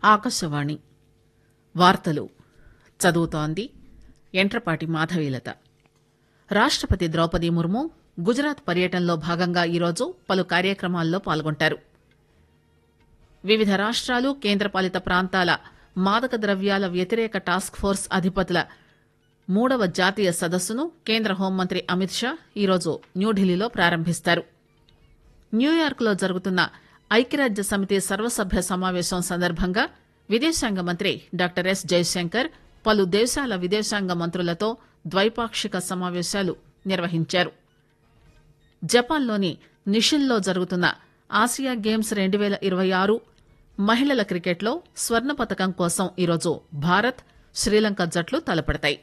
ఆకాశవాణి వార్తలు చదువుతోంది ఎంట్రపాటి మాధవీలత రాష్టపతి ద్రౌపది ముర్ము గుజరాత్ పర్యటనలో భాగంగా ఈరోజు పలు కార్యక్రమాల్లో పాల్గొంటారు వివిధ రాష్టాలు కేంద్రపాలిత ప్రాంతాల మాదక ద్రవ్యాల వ్యతిరేక టాస్క్ ఫోర్స్ అధిపతుల మూడవ జాతీయ సదస్సును కేంద్ర హోంమంత్రి అమిత్ షా ఈరోజు న్యూఢిల్లీలో ప్రారంభిస్తారు న్యూయార్క్ లో జరుగుతున్న ఐక్యరాజ్య సమితి సర్వసభ్య సమావేశం సందర్భంగా విదేశాంగ మంత్రి డాక్టర్ ఎస్ జైశంకర్ పలు దేశాల విదేశాంగ మంత్రులతో ద్వైపాక్షిక సమావేశాలు నిర్వహించారు జపాన్లోని నిషిన్లో జరుగుతున్న ఆసియా గేమ్స్ రెండు పేల ఇరవై ఆరు మహిళల క్రికెట్లో స్వర్ణ పతకం కోసం ఈరోజు భారత్ శ్రీలంక జట్లు తలపడతాయి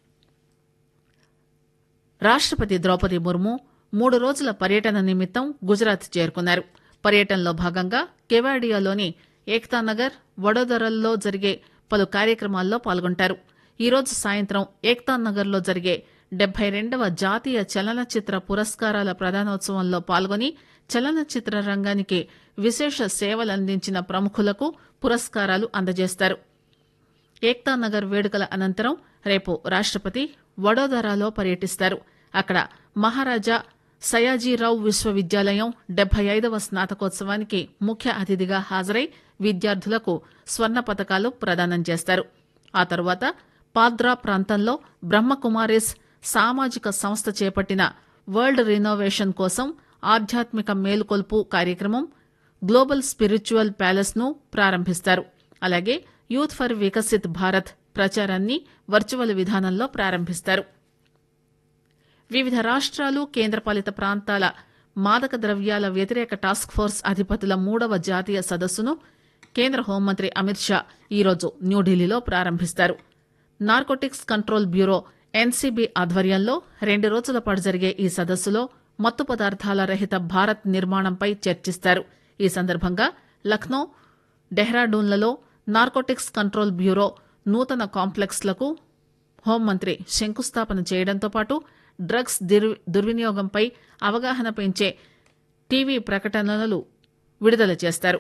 రాష్టపతి ద్రౌపది ముర్ము మూడు రోజుల పర్యటన నిమిత్తం గుజరాత్ చేరుకున్నారు పర్యటనలో భాగంగా కెవాడియాలోని ఏక్తానగర్ వడోదరల్లో జరిగే పలు కార్యక్రమాల్లో పాల్గొంటారు ఈరోజు సాయంత్రం ఏక్తానగర్లో జరిగే డెబ్బై రెండవ జాతీయ చలనచిత్ర పురస్కారాల ప్రదానోత్సవంలో పాల్గొని చలనచిత్ర రంగానికి విశేష సేవలందించిన ప్రముఖులకు పురస్కారాలు అందజేస్తారు ఏక్తానగర్ వేడుకల అనంతరం రేపు రాష్టపతి వడోదరాలో పర్యటిస్తారు అక్కడ మహారాజా సయాజీరావు విశ్వవిద్యాలయం డెబ్బై ఐదవ స్నాతకోత్సవానికి ముఖ్య అతిథిగా హాజరై విద్యార్థులకు స్వర్ణ పతకాలు ప్రదానం చేస్తారు ఆ తరువాత పాద్రా ప్రాంతంలో బ్రహ్మకుమారిస్ సామాజిక సంస్థ చేపట్టిన వరల్డ్ రినోవేషన్ కోసం ఆధ్యాత్మిక మేలుకొల్పు కార్యక్రమం గ్లోబల్ స్పిరిచువల్ ప్యాలెస్ ను ప్రారంభిస్తారు అలాగే యూత్ ఫర్ వికసిత్ భారత్ ప్రచారాన్ని వర్చువల్ విధానంలో ప్రారంభిస్తారు వివిధ రాష్ట్రాలు కేంద్రపాలిత ప్రాంతాల మాదక ద్రవ్యాల వ్యతిరేక టాస్క్ ఫోర్స్ అధిపతుల మూడవ జాతీయ సదస్సును కేంద్ర హోంమంత్రి అమిత్ షా ఈరోజు న్యూఢిల్లీలో ప్రారంభిస్తారు నార్కోటిక్స్ కంట్రోల్ బ్యూరో ఎన్సీబీ ఆధ్వర్యంలో రెండు రోజుల పాటు జరిగే ఈ సదస్సులో మత్తు పదార్థాల రహిత భారత్ నిర్మాణంపై చర్చిస్తారు ఈ సందర్భంగా లక్నో డెహ్రాడూన్లలో నార్కోటిక్స్ కంట్రోల్ బ్యూరో నూతన కాంప్లెక్స్లకు హోంమంత్రి శంకుస్థాపన చేయడంతో పాటు డ్రగ్స్ దుర్- దుర్వినియోగంపై అవగాహన పెంచే టీవీ ప్రకటనలు విడుదల చేస్తారు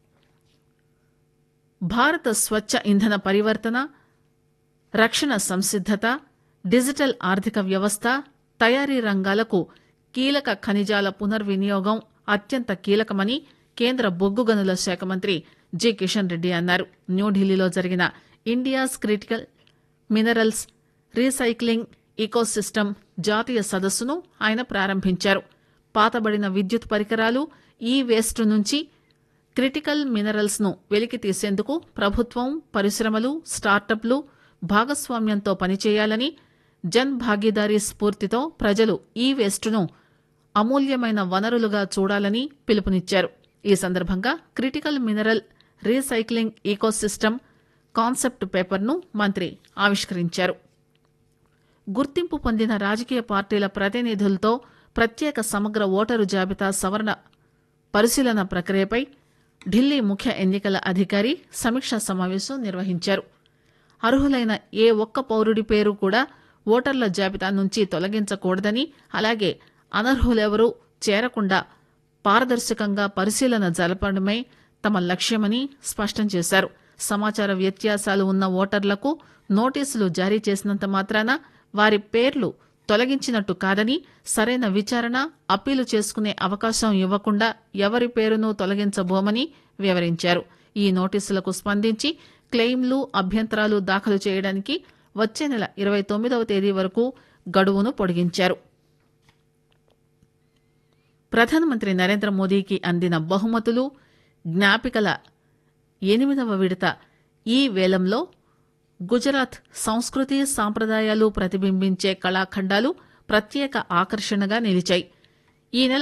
భారత స్వచ్ఛ ఇంధన పరివర్తన రక్షణ సంసిద్దత డిజిటల్ ఆర్థిక వ్యవస్థ తయారీ రంగాలకు కీలక ఖనిజాల పునర్వినియోగం అత్యంత కీలకమని కేంద్ర బొగ్గు గనుల శాఖ మంత్రి జి కిషన్ రెడ్డి అన్నారు న్యూఢిల్లీలో జరిగిన India's critical minerals recycling ecosystem జాతీయ సదస్సును ఆయన ప్రారంభించారు పాతబడిన విద్యుత్ పరికరాలు ఈ వేస్ట్ నుంచి క్రిటికల్ మినరల్స్ ను వెలికి తీసేందుకు ప్రభుత్వం పరిశ్రమలు స్టార్టప్లు భాగస్వామ్యంతో పనిచేయాలని జన్ భాగీదారీ స్ఫూర్తితో ప్రజలు ఈ వేస్టును అమూల్యమైన వనరులుగా చూడాలని పిలుపునిచ్చారు ఈ సందర్భంగా critical mineral recycling ecosystem concept పేపర్ను మంత్రి ఆవిష్కరించారు గుర్తింపు పొందిన రాజకీయ పార్టీల ప్రతినిధులతో ప్రత్యేక సమగ్ర ఓటరు జాబితా సవరణ పరిశీలన ప్రక్రియపై ఢిల్లీ ముఖ్య ఎన్నికల అధికారి సమీక్షా సమావేశం నిర్వహించారు అర్హులైన ఏ ఒక్క పౌరుడి పేరు కూడా ఓటర్ల జాబితా నుంచి తొలగించకూడదని అలాగే అనర్హులెవరూ చేరకుండా పారదర్శకంగా పరిశీలన జరపడమే తమ లక్ష్యమని స్పష్టం చేశారు సమాచార వ్యత్యాసాలు ఉన్న ఓటర్లకు నోటీసులు జారీ చేసినంత మాత్రాన వారి పేర్లు తొలగించినట్టు కాదని సరైన విచారణ అప్పీలు చేసుకునే అవకాశం ఇవ్వకుండా ఎవరి పేరును తొలగించబోమని వివరించారు ఈ నోటీసులకు స్పందించి క్లెయిమ్లు అభ్యంతరాలు దాఖలు చేయడానికి వచ్చే నెల ఇరవై తొమ్మిదవ తేదీ వరకు గడువును పొడిగించారు ప్రధానమంత్రి నరేంద్ర మోదీకి అందిన బహుమతులు జ్ఞాపికల ఎనిమిదవ విడత ఈ వేలంలో గుజరాత్ సంస్కృతి సాంప్రదాయాలు ప్రతిబింబించే కళాఖండాలు ప్రత్యేక ఆకర్షణగా నిలిచాయి ఈ నెల